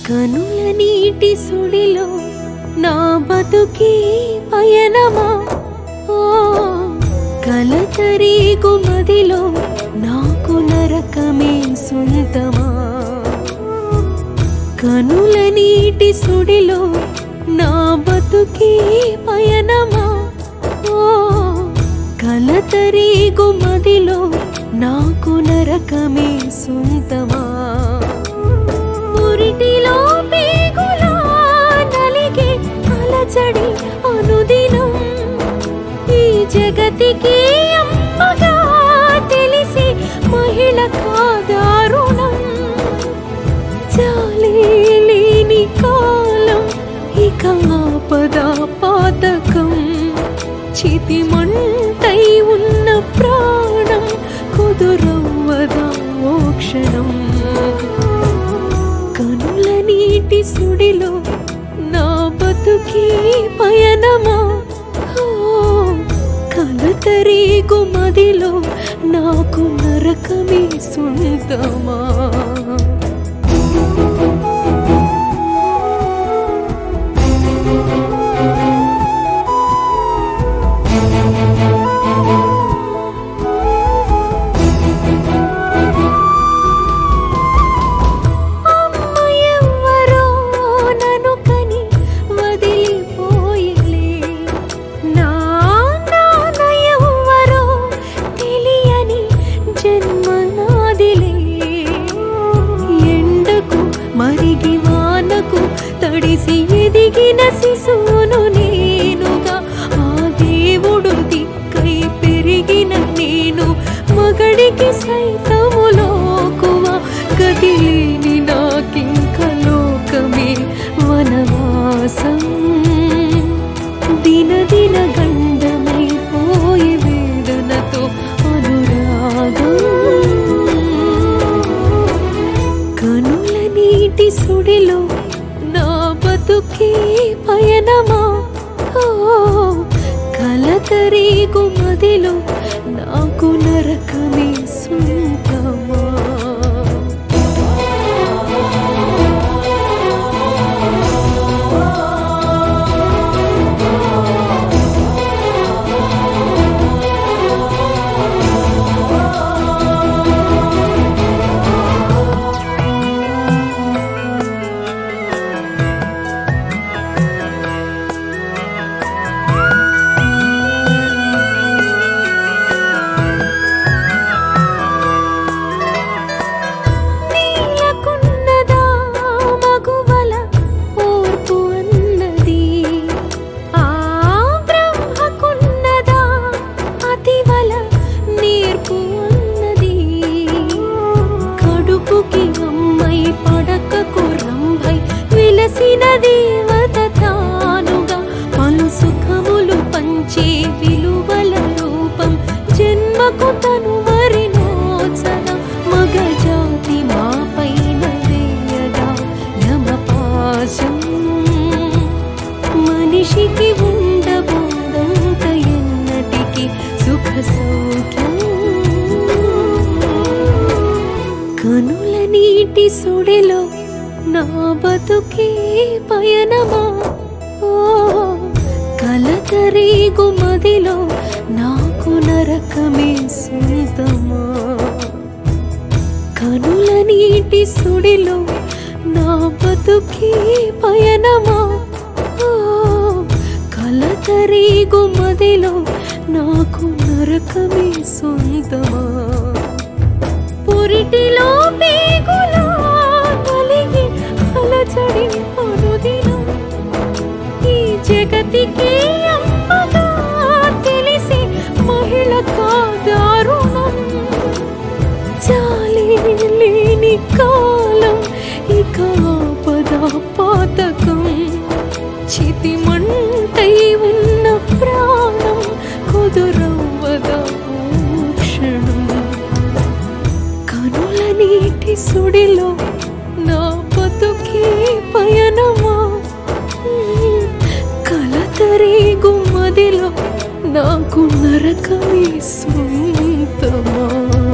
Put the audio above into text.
కనుల నీటి సుడిలో నా బతుకి పయనమా ఓ కలతరీగు మదిలో నాకు నరకమే సొంతమా కనుల నీటి సుడిలో నా బతుకి పయనమా ఓ కలతరీగు మదిలో నాకు నరకమే సొంతమా పురిటిలో పేగులా నలిగే అలజడి అనుదినం ఈ జగతికి అమ్మగా తెలిసి మహిళ కాదారుణం చాలే లేని కాలం ఇక ఆపద పాతకం చితి మంటై ఉన్న ప్రాణం కుదురవ్వదా ఓ క్షణం కనుల నీటి సుడిలో నా బతుకి పయనమా ఓ, కలతరీగు మదిలో నాకు నరకమే సొంతమా అమ్మ ఎవ్వరో నన్ను కని వదిలిపోయలే నా నాన్న ఎవ్వరో తెలియని జన్మ నాదిలే ఎండకు మరిగి వానకు తడిసి ఎదిగిన శిశువును నేనుగా ఆ దేవుడు దిక్కై పెరిగిన నేను మగడికి సైతము లోకువ గతి లేని నాకింక లోకమే వనవాసం దిన దిన గండమైపోయే వేదనతో అనురాగం కనుల నీటి సుడిలో నా బతుకే పయనమా ఓ కలతరీగు మదిలో నాకు నరకమే సొంతమా నీలకున్నదా మగువల ఓర్పు అన్నది ఆ బ్రహ్మకున్నదా అతివల నేర్పు అన్నది కడుపుకి అమ్మై పడకకు రంభై విలసిన దేవత తానుగా పలు సుఖములు పంచే విలువల రూపం జన్మకు తను మరినోచన మగ జాతి మా పైన వేయగా యమపాశం మనిషికి ఉండబోదంత ఎన్నటికి సుఖ సౌఖ్యం కనుల నీటి సుడిలో నా బతుకే పయనమా ఓ కలకరీగు మదిలో నాకు నరకమే సొంతమా కనుల నీటి సుడిలో నా బతుకే పయనమా ఓ కలతరీగు మదిలో నాకు నరకమే సొంతమా పురిటిలో పేగులా కలిగి అలచడి అనుదినం ఈ జగతికి అమ్మగా తెలిసి మహిళ కాదారుణం చాలే లేని కాలం ఇక ఆపద పాతకం చితి మంటై ఉన్న ప్రాణం కుదురవ్వదా ఓ క్షణం కనుల నీటి సుడిలో నా బతుకే పయనమా కలతరేగు మదిలో నాకు నరకమే సొంతమా